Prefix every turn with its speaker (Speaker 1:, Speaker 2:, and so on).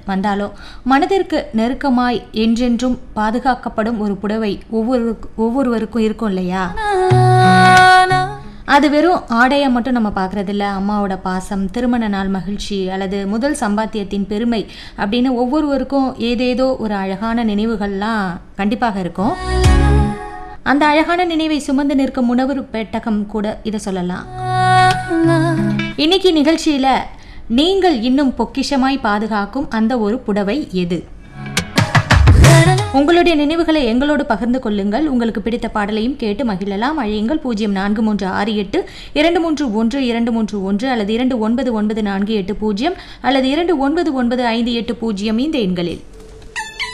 Speaker 1: வந்தாலும் மனதிற்கு நெருக்கமாய் என்றென்றும் பாதுகாக்கப்படும் ஒரு புடவை ஒவ்வொரு ஒவ்வொருவருக்கும் இருக்கும் இல்லையா அது வெறும் ஆடையை மட்டும் நம்ம பார்க்குறதில்ல அம்மாவோட பாசம் திருமண நாள் மகிழ்ச்சி அல்லது முதல் சம்பாத்தியத்தின் பெருமை அப்படின்னு ஒவ்வொருவருக்கும் ஏதேதோ ஒரு அழகான நினைவுகள்லாம் கண்டிப்பாக இருக்கும் அந்த அழகான நினைவை சுமந்து நிற்கும் உணவு பெட்டகம் கூட இதை சொல்லலாம் இன்னைக்கு நிகழ்ச்சியில நீங்கள் இன்னும் பொக்கிஷமாய் பாதுகாக்கும் அந்த ஒரு புடவை எது உங்களுடைய நினைவுகளை எங்களோடு பகிர்ந்து கொள்ளுங்கள் உங்களுக்கு பிடித்த பாடலையும் கேட்டு மகிழலாம் அழையுங்கள் பூஜ்ஜியம் நான்கு மூன்று ஆறு எட்டு இரண்டு மூன்று ஒன்று இரண்டு மூன்று ஒன்று அல்லது இரண்டு ஒன்பது ஒன்பது நான்கு எட்டு பூஜ்ஜியம் அல்லது இரண்டு ஒன்பது ஒன்பது ஐந்து எட்டு பூஜ்ஜியம் இந்த எண்களில்